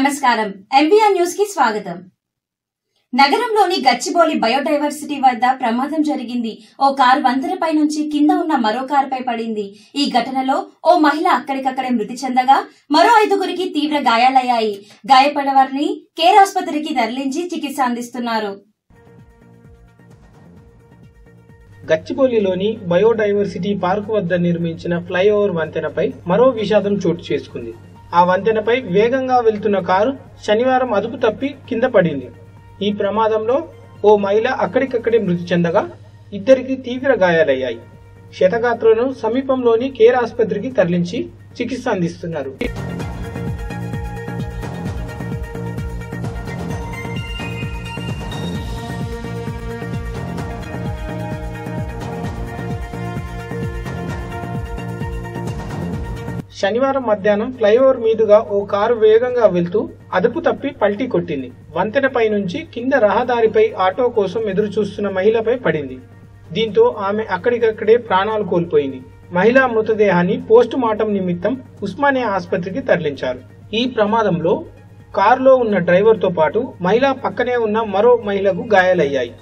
నమస్కారం MBR news కి స్వాగతం నగరంలోని గచ్చిబౌలి బయోడైవర్సిటీ వద్ద ప్రమాదం జరిగింది ఓ కారు వంతెనపై నుంచి కింద ఉన్న మరో కారుపై పడింది ఈ ఘటనలో ఓ మహిళ అక్కడికక్కడే మృతి చెందగా మరో ఐదుగురికి తీవ్ర గాయాలయ్యాయి గాయపడిన వారిని కేర్ ఆసుపత్రికి తరలించి చికిత్స అందిస్తున్నారు గచ్చిబౌలిలోని బయోడైవర్సిటీ పార్క్ వద్ద నిర్మించిన ఫ్లైఓవర్ వంతెనపై మరో విషాదం చోటు చేసుకుంది ఆ వంతెనపై వేగంగా వెళ్తున్న కారు శనివారం అదుపు తప్పి కింద పడింది ఈ ప్రమాదంలో ఓ మహిళ అక్కడికక్కడే మృతి చెందగా ఇద్దరికి తీవ్ర గాయాలయ్యాయి క్షతగాత్రులను సమీపంలోని కేర్ ఆసుపత్రికి తరలించి చికిత్స అందిస్తున్నారు శనివారం మధ్యాహ్నం ఫ్లైఓవర్ మీదుగా ఓ కారు వేగంగా వెళ్తూ అదుపు తప్పి పల్టీ కొట్టింది వంతెనపై నుంచి కింద రహదారిపై ఆటో కోసం ఎదురు చూస్తున్న మహిళపై పడింది దీంతో ఆమె అక్కడికక్కడే ప్రాణాలు కోల్పోయింది మహిళా మృతదేహాన్ని పోస్టు మార్టం నిమిత్తం ఉస్మానియా ఆసుపత్రికి తరలించారు ఈ ప్రమాదంలో కారులో ఉన్న డ్రైవర్తో పాటు మహిళ పక్కనే ఉన్న మరో మహిళకు గాయాలయ్యాయి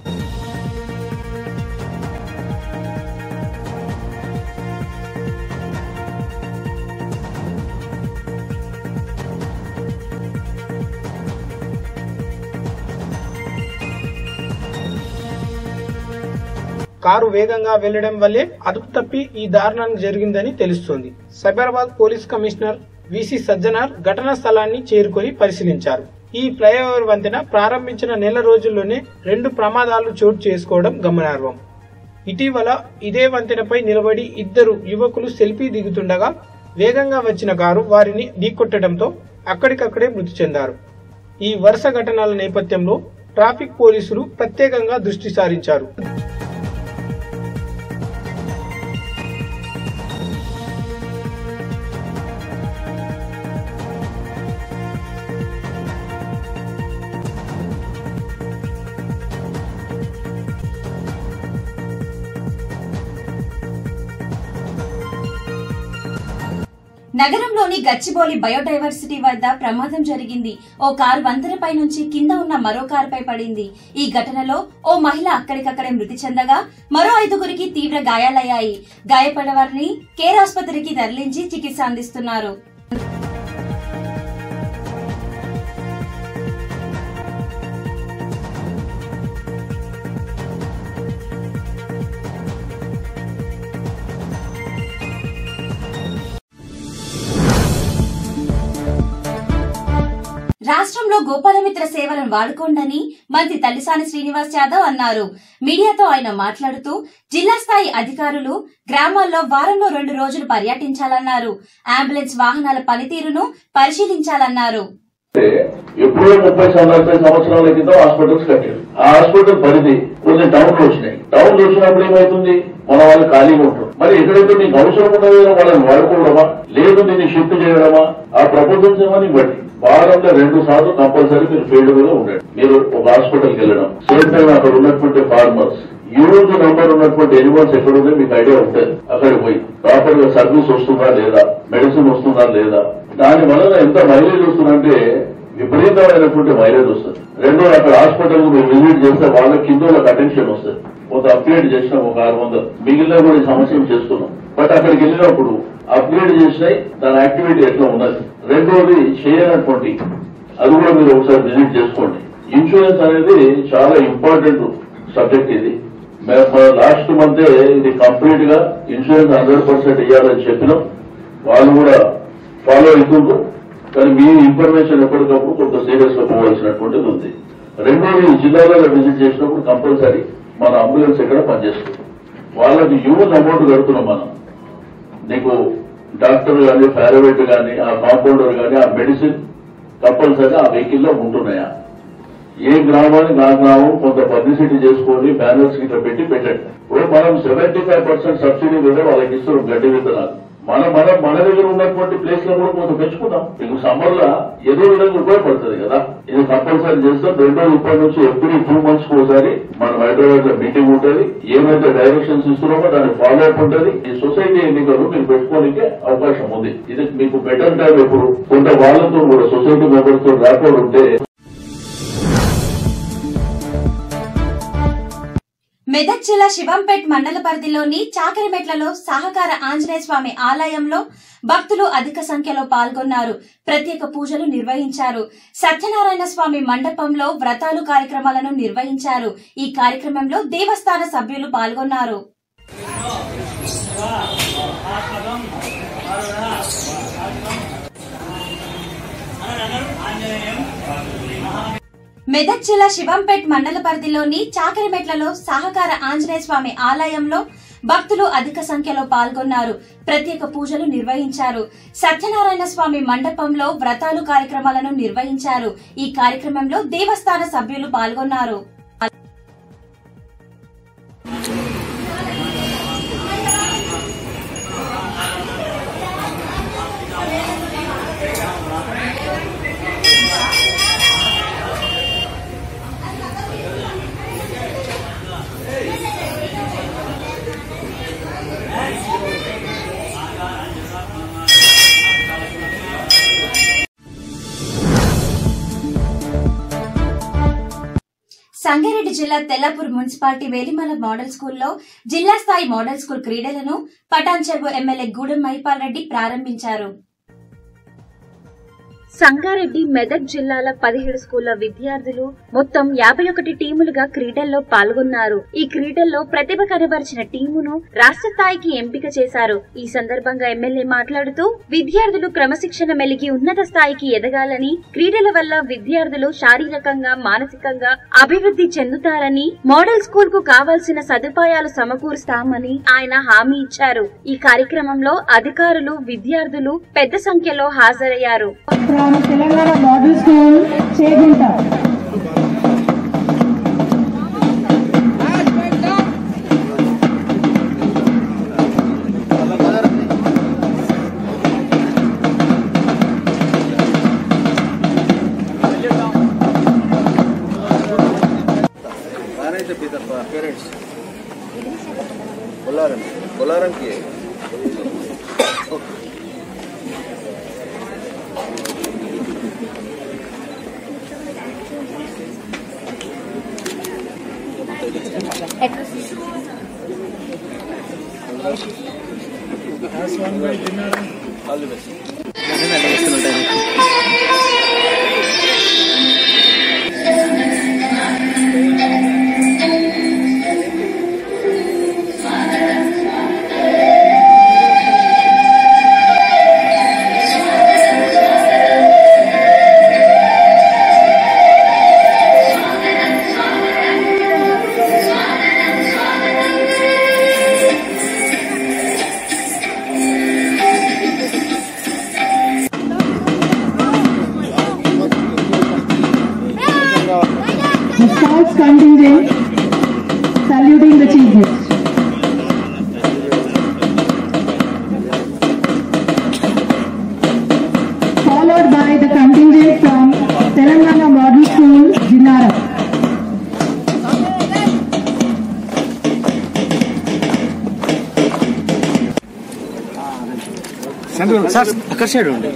కారు వేగంగా వెళ్లడం వల్లే అదుపు తప్పి ఈ దారుణం జరిగిందని తెలుస్తోంది Cyberabad police commissioner V C Sajjanar ఘటనా స్థలాన్ని చేరుకొని పరిశీలించారు ఈ ఫ్లైఓవర్ వంతెన ప్రారంభించిన నెల రోజుల్లోనే రెండు ప్రమాదాలు చోటు చేసుకోవడం గమనార్హం ఇటీవల ఇదే వంతెనపై నిలబడి ఇద్దరు యువకులు సెల్ఫీ దిగుతుండగా వేగంగా వచ్చిన కారు వారిని ఢీకొట్టడంతో అక్కడికక్కడే మృతి చెందారు ఈ వరుస ఘటనల నేపథ్యంలో ట్రాఫిక్ పోలీసులు ప్రత్యేకంగా దృష్టి సారించారు నగరంలోని గచ్చిబౌలి బయోడైవర్సిటీ వద్ద ప్రమాదం జరిగింది ఓ కారు వంతెనపై నుంచి కింద ఉన్న మరో కారుపై పడింది ఈ ఘటనలో ఓ మహిళ అక్కడికక్కడే మృతి చెందగా మరో ఐదుగురికి తీవ్ర గాయాలయ్యాయి గాయపడిన వారిని కేర్ ఆసుపత్రికి తరలించి చికిత్స అందిస్తున్నారు రాష్ట్రంలో గోపాలమిత్ర సేవలను వాడుకోండని మంత్రి తల్లిసాని శ్రీనివాస్ యాదవ్ అన్నారు మీడియాతో ఆయన మాట్లాడుతూ జిల్లా స్థాయి అధికారులు గ్రామాల్లో వారంలో రెండు రోజులు పర్యటించాలన్నారు అంబులెన్స్ వాహనాల పనితీరును పరిశీలించాలన్నారు అంటే ఎప్పుడో ముప్పై నలభై సంవత్సరాల క్రితం హాస్పిటల్స్ కట్టారు ఆ హాస్పిటల్ పరిధి కొన్ని టౌన్లు వచ్చినాయి టౌన్లు వచ్చినప్పుడు ఏమైతుంది మన వాళ్ళు ఖాళీగా ఉంటారు మరి ఎక్కడైతే నీకు అవసరం ఉన్నదో వాళ్ళని వాడుకోవడమా లేదు దీన్ని షిఫ్ట్ చేయడమా ఆ ప్రభుత్వం సేవని బట్టి వారంలో రెండు సార్లు కంపల్సరీ మీరు ఫీల్డ్ మీద ఉండండి మీరు ఒక హాస్పిటల్కి వెళ్ళడం సేమ్ టైం అక్కడ ఉన్నటువంటి ఫార్మర్స్ యూజ్ నంబర్ ఉన్నటువంటి ఎనిమల్స్ ఎక్కడ ఉందో మీకు ఐడియా ఉంటుంది అక్కడికి పోయి ప్రాపర్ గా సర్వీస్ వస్తుందా లేదా మెడిసిన్ వస్తుందా లేదా దాని వలన ఎంత మైలేజ్ వస్తుందంటే విపరీతమైనటువంటి మైలేజ్ వస్తుంది రెండో అక్కడ హాస్పిటల్ మీరు విజిట్ చేస్తే వాళ్ళ కింద వాళ్ళకి అటెన్షన్ వస్తుంది కొంత అప్గ్రేడ్ చేసినాం ఒక ఆరు వందలు మిగిలిన కూడా ఈ సమస్యను చేసుకున్నాం బట్ అక్కడికి వెళ్ళినప్పుడు అప్గ్రేడ్ చేసినాయి దాని యాక్టివిటీ ఎట్లా ఉన్నది రెండోది చేయనటువంటి అది కూడా మీరు ఒకసారి విజిట్ చేసుకోండి ఇన్సూరెన్స్ అనేది చాలా ఇంపార్టెంట్ సబ్జెక్ట్ ఇది లాస్ట్ మంత్ ఇది కంప్లీట్ గా ఇన్సూరెన్స్ హండ్రెడ్ పర్సెంట్ ఇవ్వాలని చెప్పినాం వాళ్ళు కూడా ఫాలో అవుతుండ్రు కానీ మీ ఇన్ఫర్మేషన్ ఎప్పటికప్పుడు కొంత సీరియస్ గా పోవాల్సినటువంటిది ఉంది రెండోది ఈ జిల్లాలలో విజిట్ చేసినప్పుడు కంపల్సరీ మన అంబులెన్స్ ఎక్కడ పనిచేస్తుంది వాళ్ళకి యూజ్ అమౌంట్ కడుతున్నాం మనం నీకు డాక్టర్ కానీ పారామెట్ కానీ ఆ కాంపౌండర్ కానీ ఆ మెడిసిన్ కంపల్సరీ ఆ వెహికల్ లో ఉంటున్నాయా ఏ గ్రామానికి ఆ గ్రామం కొంత పబ్లిసిటీ చేసుకొని బ్యానర్స్ ఇట్లా పెట్టి పెట్టండి ఇప్పుడు మనం సెవెంటీ ఫైవ్ పర్సెంట్ సబ్సిడీ మీద వాళ్ళకి ఇస్తున్నాం గడ్డి విత్తనాలు మన మన మన దగ్గర ఉన్నటువంటి ప్లేస్ లో కూడా కొంత పెంచుకుందాం మీకు సమ్మర్ లో ఏదో విధంగా ఉపయోగపడుతుంది కదా ఇది కంపల్సరీ చేస్తాం రెండోది ఇప్పటి నుంచి ఎవ్రీ టూ మంత్స్ ఒకసారి మన హైదరాబాద్ లో మీటింగ్ ఉంటుంది ఏమైతే డైరెక్షన్స్ ఇస్తున్నామో దాని ఫాలో అప్ ఉంటుంది ఈ సొసైటీ ఎన్నికలు మీరు పెట్టుకోనికి అవకాశం ఉంది ఇది మీకు బెటర్ టైం ఎప్పుడు కొంత వాళ్ళతో కూడా సొసైటీ మెంబర్స్ తో ర్యాపోర్ట్ ఉంటే మెదక్ జిల్లా శివంపేట్ మండల పరిధిలోని చాకరిమెట్లలో సహకార ఆంజనేయ స్వామి ఆలయంలో భక్తులు అధిక సంఖ్యలో పాల్గొన్నారు ప్రత్యేక పూజలు నిర్వహించారు సత్యనారాయణ స్వామి మండపంలో వ్రతాలు కార్యక్రమాలను నిర్వహించారు ఈ కార్యక్రమంలో దేవస్థాన సభ్యులు పాల్గొన్నారు మెదక్ జిల్లా శివంపేట్ మండల పరిధిలోని చాకరిమెట్లలో సహకార ఆంజనేయ స్వామి ఆలయంలో భక్తులు అధిక సంఖ్యలో పాల్గొన్నారు ప్రత్యేక పూజలు నిర్వహించారు సత్యనారాయణ స్వామి మండపంలో వ్రతాలు కార్యక్రమాలను నిర్వహించారు ఈ కార్యక్రమంలో దేవస్థాన సభ్యులు పాల్గొన్నారు సంగారెడ్డి జిల్లా తెల్లాపూర్ మున్సిపాలిటీ వేలిమల మోడల్ స్కూల్లో జిల్లా స్థాయి మోడల్ స్కూల్ క్రీడలను పటాన్ చెరువు ఎమ్మెల్యే గూడెం మైపాల్ రెడ్డి ప్రారంభించారు సంగారెడ్డి మెదక్ జిల్లాల పదిహేడు స్కూళ్ల విద్యార్థులు మొత్తం యాభై ఒకటి టీములుగా క్రీడల్లో పాల్గొన్నారు ఈ క్రీడల్లో ప్రతిభ కనబరిచిన టీమును రాష్ట్ర స్థాయికి ఎంపిక చేశారు ఈ సందర్భంగా ఎమ్మెల్యే మాట్లాడుతూ విద్యార్థులు క్రమశిక్షణ మెలిగి ఉన్నత స్థాయికి ఎదగాలని క్రీడల వల్ల విద్యార్థులు శారీరకంగా మానసికంగా అభివృద్ధి చెందుతారని మోడల్ స్కూల్ కు కావాల్సిన సదుపాయాలు సమకూరుస్తామని ఆయన హామీ ఇచ్చారు ఈ కార్యక్రమంలో అధికారులు విద్యార్థులు పెద్ద సంఖ్యలో హాజరయ్యారు from Telangana Model School, Chegunta. ನಾನೈತೆ ಪೀತಪ್ಪ ಪೇರೆಂಟ್ಸ್ ಬೊಲ್ಲಾರಂ ಬೊಲ್ಲಾರಂಕಿ all the best The Scouts contingent saluting the chief guest. Followed by the contingent from Telangana Model School, Jinara. Sir అక్కడ సైడ్ ఉండి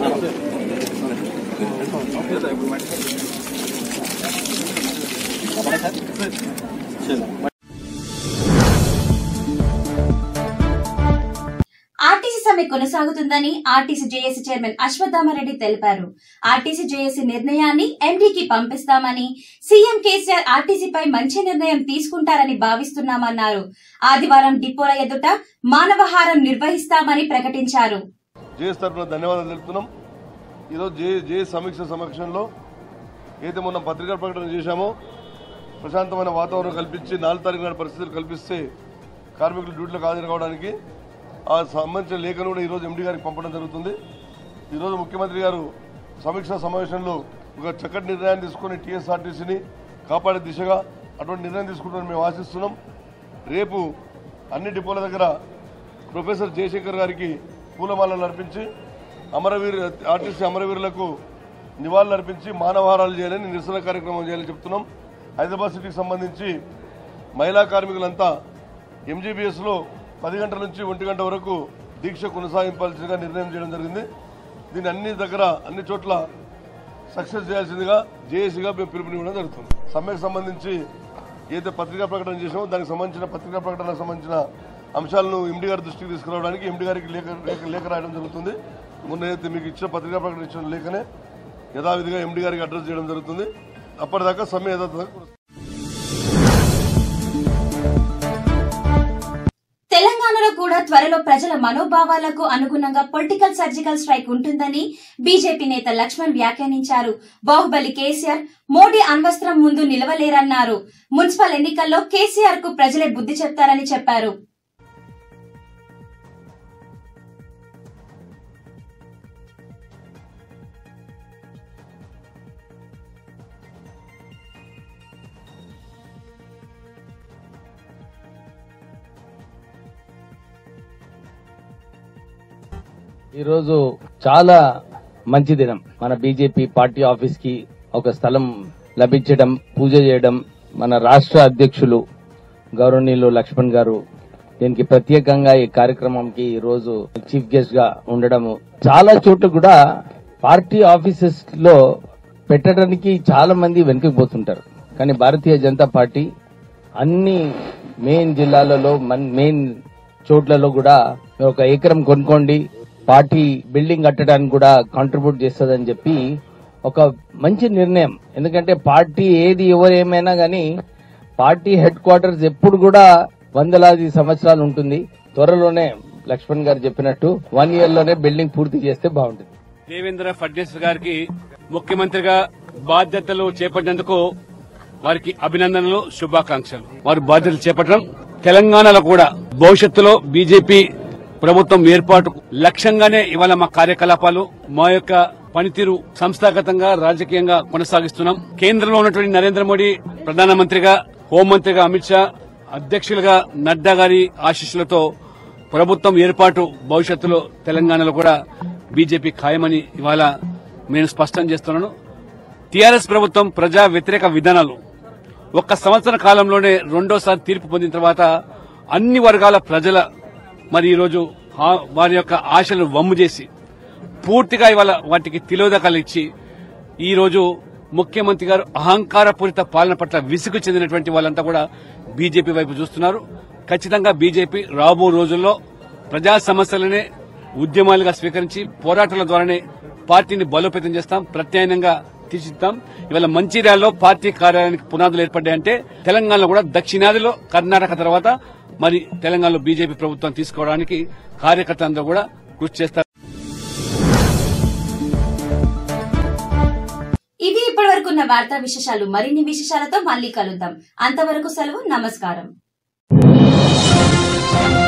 ఆర్టీసీ సమ్మె కొనసాగుతుందని ఆర్టీసీ జేఏసీ చైర్మన్ అశ్వత్థామరెడ్డి తెలిపారు RTC JAC నిర్ణయాన్ని ఎండీకి పంపిస్తామని సీఎం కేసీఆర్ ఆర్టీసీపై మంచి నిర్ణయం తీసుకుంటారని భావిస్తున్నామన్నారు ఆదివారం డిపోల ఎదుట మానవహారం నిర్వహిస్తామని ప్రకటించారు జేఎస్ తరఫున ధన్యవాదాలు తెలుపుతున్నాం ఈరోజు జే జే సమీక్ష సమక్షంలో ఏదైతే మొన్న పత్రికా ప్రకటన చేశామో ప్రశాంతమైన వాతావరణం కల్పించి నాలుగు తారీఖు నాడు పరిస్థితులు కల్పిస్తే కార్మికులు డ్యూటీలకు హాజరు కావడానికి ఆ సంబంధించిన లేఖను కూడా ఈరోజు ఎండీ గారికి పంపడం జరుగుతుంది ఈరోజు ముఖ్యమంత్రి గారు సమీక్షా సమావేశంలో ఒక చక్కటి నిర్ణయాన్ని తీసుకొని టీఎస్ఆర్టీసీని కాపాడే దిశగా అటువంటి నిర్ణయం తీసుకుంటామని మేము ఆశిస్తున్నాం రేపు అన్ని డిపోల దగ్గర ప్రొఫెసర్ జయశంకర్ గారికి పూలమాలలు అర్పించి అమరవీరు ఆర్టీసీ అమరవీరులకు నివాళులు అర్పించి మానవహారాలు చేయాలని నిరసన కార్యక్రమం చేయాలని చెప్తున్నాం హైదరాబాద్ సిటీకి సంబంధించి మహిళా కార్మికులంతా ఎంజీబీఎస్ లో పది గంటల నుంచి ఒంటి గంట వరకు దీక్ష కొనసాగించాల్సిందిగా నిర్ణయం చేయడం జరిగింది దీన్ని అన్ని దగ్గర అన్ని చోట్ల సక్సెస్ చేయాల్సిందిగా జేఏసీగా మేము పిలుపునివ్వడం జరుగుతుంది సమ్మెకు సంబంధించి ఏదైతే పత్రికా ప్రకటన చేసామో దానికి సంబంధించిన పత్రికా ప్రకటనకు సంబంధించిన అంశాలను ఎండి గారి దృష్టికి తీసుకురావడానికి ఎండి గారికి లేఖ లేఖ లేఖ రాయడం జరుగుతుంది మొన్న ఏదైతే మీకు ఇచ్చిన పత్రికా ప్రకటన ఇచ్చిన లేఖనే యథావిధిగా ఎండి గారికి అడ్రస్ చేయడం జరుగుతుంది అప్పటిదాకా సమ్మె యథాతథంగా కొనసాగుతుంది. తెలంగాణలో కూడా త్వరలో ప్రజల మనోభావాలకు అనుగుణంగా పొలిటికల్ సర్జికల్ స్ట్రైక్ ఉంటుందని బీజేపీ నేత లక్ష్మణ్ వ్యాఖ్యానించారు బాహుబలి కేసీఆర్ మోడీ అణ్వస్త్రం ముందు నిలవలేరన్నారు మున్సిపల్ ఎన్నికల్లో కేసీఆర్ కు ప్రజలే బుద్ధి చెప్తారని చెప్పారు ఈరోజు చాలా మంచి దినం మన బీజేపీ పార్టీ ఆఫీస్ కి ఒక స్థలం లభించడం పూజ చేయడం మన రాష్ట్ర అధ్యక్షులు గౌరవనీయులు లక్ష్మణ్ గారు దీనికి ప్రత్యేకంగా ఈ కార్యక్రమంకి ఈ రోజు చీఫ్ గెస్ట్ గా ఉండడము చాలా చోట్ల కూడా పార్టీ ఆఫీసెస్ లో పెట్టడానికి చాలా మంది వెనుకకు పోతుంటారు కానీ భారతీయ జనతా పార్టీ అన్ని మెయిన్ జిల్లాలలో మన్- మెయిన్ చోట్లలో కూడా మీరు ఒక ఎకరం కొనుక్కోండి పార్టీ బిల్డింగ్ కట్టడానికి కూడా కాంట్రిబ్యూట్ చేస్తుందని చెప్పి ఒక మంచి నిర్ణయం ఎందుకంటే పార్టీ ఏది ఎవరు ఏమైనా గానీ పార్టీ హెడ్ క్వార్టర్స్ ఎప్పుడు కూడా వందలాది సంవత్సరాలు ఉంటుంది త్వరలోనే లక్ష్మణ్ గారు చెప్పినట్టు వన్ ఇయర్ లోనే బిల్డింగ్ పూర్తి చేస్తే బాగుంటుంది దేవేంద్ర ఫడ్నీస్ గారికి ముఖ్యమంత్రిగా బాధ్యతలు చేపట్టినందుకు వారికి అభినందనలు శుభాకాంక్షలు వారు బాధ్యతలు చేపట్టడం తెలంగాణలో కూడా భవిష్యత్తులో బీజేపీ ప్రభుత్వం ఏర్పాటు లక్ష్యంగానే ఇవాళ మా కార్యకలాపాలు మా యొక్క పనితీరు సంస్థాగతంగా రాజకీయంగా కొనసాగిస్తున్నాం కేంద్రంలో ఉన్నటువంటి నరేంద్ర మోడీ ప్రధానమంత్రిగా హోంమంత్రిగా అమిత్ షా అధ్యక్షులుగా నడ్డా గారి ఆశీస్సులతో ప్రభుత్వం ఏర్పాటు భవిష్యత్తులో తెలంగాణలో కూడా బీజేపీ ఖాయమని ఇవాళ నేను స్పష్టం చేస్తున్నాను టీఆర్ఎస్ ప్రభుత్వం ప్రజా వ్యతిరేక విధానాలు ఒక్క సంవత్సర కాలంలోనే రెండోసారి తీర్పు పొందిన తర్వాత అన్ని వర్గాల ప్రజల మరి ఈరోజు ఆ- వారి యొక్క ఆశలు వమ్ము చేసి పూర్తిగా ఇవాళ వాటికి తిలోదకాలు ఇచ్చి ఈ రోజు ముఖ్యమంత్రి గారు అహంకారపూరిత పాలన పట్ల విసుగు చెందినటువంటి వాళ్ళంతా కూడా బీజేపీ వైపు చూస్తున్నారు ఖచ్చితంగా బీజేపీ రాబో రోజుల్లో ప్రజా సమస్యలనే ఉద్యమాలుగా స్వీకరించి పోరాటాల ద్వారానే పార్టీని బలోపేతం చేస్తాం ప్రత్యామ్నాయంగా తీర్చిదిద్దాం ఇవాళ మంచిర్యాలలో పార్టీ కార్యాలయానికి పునాదులు ఏర్పడ్డాయంటే తెలంగాణలో కూడా దక్షిణాదిలో కర్ణాటక తర్వాత మరి తెలంగాణలో బీజేపీ ప్రభుత్వం తీసుకోవడానికి కార్యకర్తలందరూ కూడా కృషి చేస్తారు ఇవి ఇప్పటివరకు ఉన్న వార్తా విశేషాలు మరిన్ని విశేషాలతో మళ్ళీ కలుద్దాం అంతవరకు సెలవు నమస్కారం